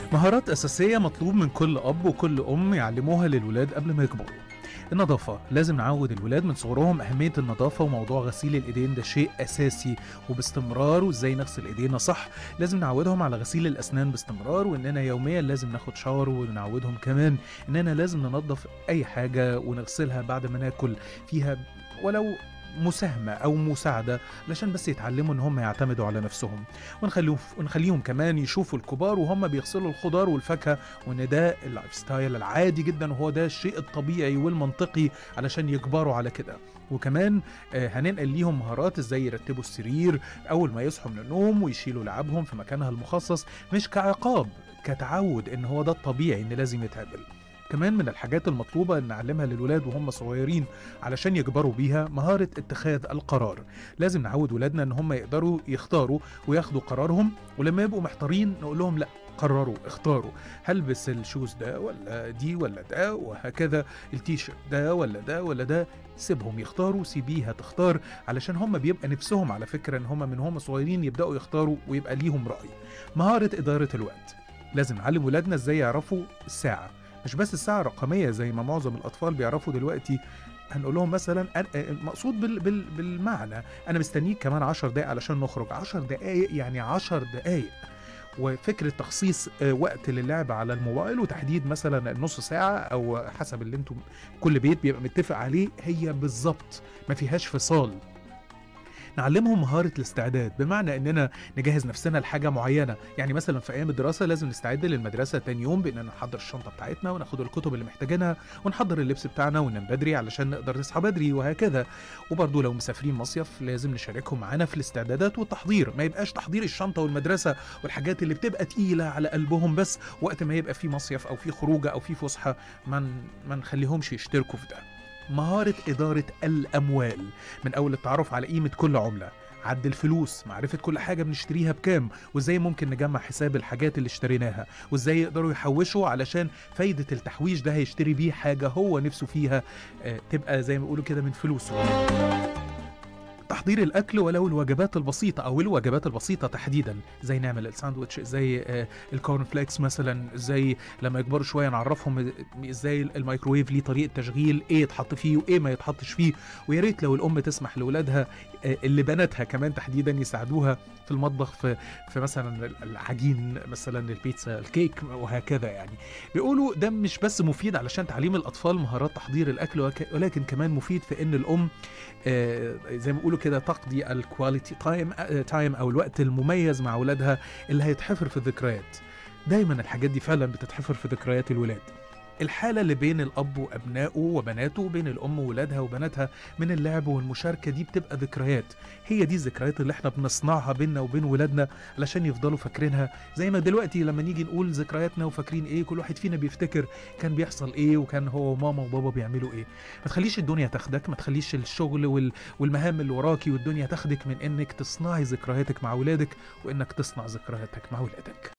مهارات أساسية مطلوب من كل أب وكل أم يعلموها للولاد قبل ما يكبروا النظافة لازم نعود الولاد من صغرهم أهمية النظافة وموضوع غسيل الإيدين ده شيء أساسي وباستمرار وإزاي نغسل إيدينا صح لازم نعودهم على غسيل الأسنان باستمرار وإننا يوميا لازم ناخد شاور ونعودهم كمان إننا لازم ننظف أي حاجة ونغسلها بعد ما ناكل فيها ولو مساهمة أو مساعدة علشان بس يتعلموا إن هم يعتمدوا على نفسهم ونخليهم ونخليهم كمان يشوفوا الكبار وهم بيغسلوا الخضار والفاكهة وإن ده اللايف ستايل العادي جدا وهو ده الشيء الطبيعي والمنطقي علشان يكبروا على كده وكمان آه، هننقل ليهم مهارات ازاي يرتبوا السرير اول ما يصحوا من النوم ويشيلوا لعابهم في مكانها المخصص مش كعقاب كتعود ان هو ده الطبيعي ان لازم يتعمل كمان من الحاجات المطلوبة ان نعلمها للولاد وهم صغيرين علشان يكبروا بيها مهارة اتخاذ القرار لازم نعود ولادنا ان هم يقدروا يختاروا وياخدوا قرارهم ولما يبقوا محتارين نقول لهم لا قرروا اختاروا هلبس الشوز ده ولا دي ولا ده وهكذا التيشيرت ده ولا ده ولا ده سيبهم يختاروا سيبيها تختار علشان هم بيبقى نفسهم على فكرة ان هم من هم صغيرين يبدأوا يختاروا ويبقى ليهم رأي مهارة إدارة الوقت لازم نعلم ولادنا ازاي يعرفوا الساعة مش بس الساعة الرقمية زي ما معظم الأطفال بيعرفوا دلوقتي هنقول لهم مثلا أنا- المقصود بال بال بالمعنى انا مستنيك كمان 10 دقايق علشان نخرج 10 دقايق يعني 10 دقايق وفكره تخصيص آه، وقت للعب على الموبايل وتحديد مثلا نص ساعه او حسب اللي انتم كل بيت بيبقى متفق عليه هي بالظبط ما فيهاش فصال نعلمهم مهارة الاستعداد بمعنى اننا نجهز نفسنا لحاجة معينة يعني مثلا في ايام الدراسة لازم نستعد للمدرسة تاني يوم باننا نحضر الشنطة بتاعتنا وناخد الكتب اللي محتاجينها ونحضر اللبس بتاعنا وننام بدري علشان نقدر نصحى بدري وهكذا وبرضه لو مسافرين مصيف لازم نشاركهم معانا في الاستعدادات والتحضير ما يبقاش تحضير الشنطة والمدرسة والحاجات اللي بتبقى تقيلة على قلبهم بس وقت ما يبقى في مصيف او في خروجة او في فسحة ما من ما نخليهمش يشتركوا في ده مهارة إدارة الأموال من أول التعرف على قيمة كل عملة عد الفلوس معرفة كل حاجة بنشتريها بكام وازاي ممكن نجمع حساب الحاجات اللي اشتريناها وازاي يقدروا يحوشوا علشان فايدة التحويش ده هيشتري بيه حاجة هو نفسه فيها آه، تبقى زي ما بيقولوا كده من فلوسه تحضير الاكل ولو الوجبات البسيطه او الوجبات البسيطه تحديدا زي نعمل الساندوتش زي آه، الكورن فليكس مثلا زي لما يكبروا شويه نعرفهم ازاي الميكروويف ليه طريقه تشغيل ايه يتحط فيه وايه ما يتحطش فيه ويا ريت لو الام تسمح لاولادها آه، اللي بناتها كمان تحديدا يساعدوها في المطبخ في في مثلا العجين مثلا البيتزا الكيك وهكذا يعني بيقولوا ده مش بس مفيد علشان تعليم الاطفال مهارات تحضير الاكل وك- ولكن كمان مفيد في ان الام آه، زي ما بيقولوا كده تقضي الكواليتي تايم تايم او الوقت المميز مع اولادها اللي هيتحفر في الذكريات دايما الحاجات دي فعلا بتتحفر في ذكريات الولاد الحالة اللي بين الأب وأبنائه وبناته وبين الأم وولادها وبناتها من اللعب والمشاركة دي بتبقى ذكريات هي دي الذكريات اللي احنا بنصنعها بيننا وبين ولادنا علشان يفضلوا فاكرينها زي ما دلوقتي لما نيجي نقول ذكرياتنا وفاكرين ايه كل واحد فينا بيفتكر كان بيحصل ايه وكان هو وماما وبابا بيعملوا ايه ما تخليش الدنيا تاخدك ما تخليش الشغل وال... والمهام اللي وراكي والدنيا تاخدك من انك تصنعي ذكرياتك مع ولادك وانك تصنع ذكرياتك مع ولادك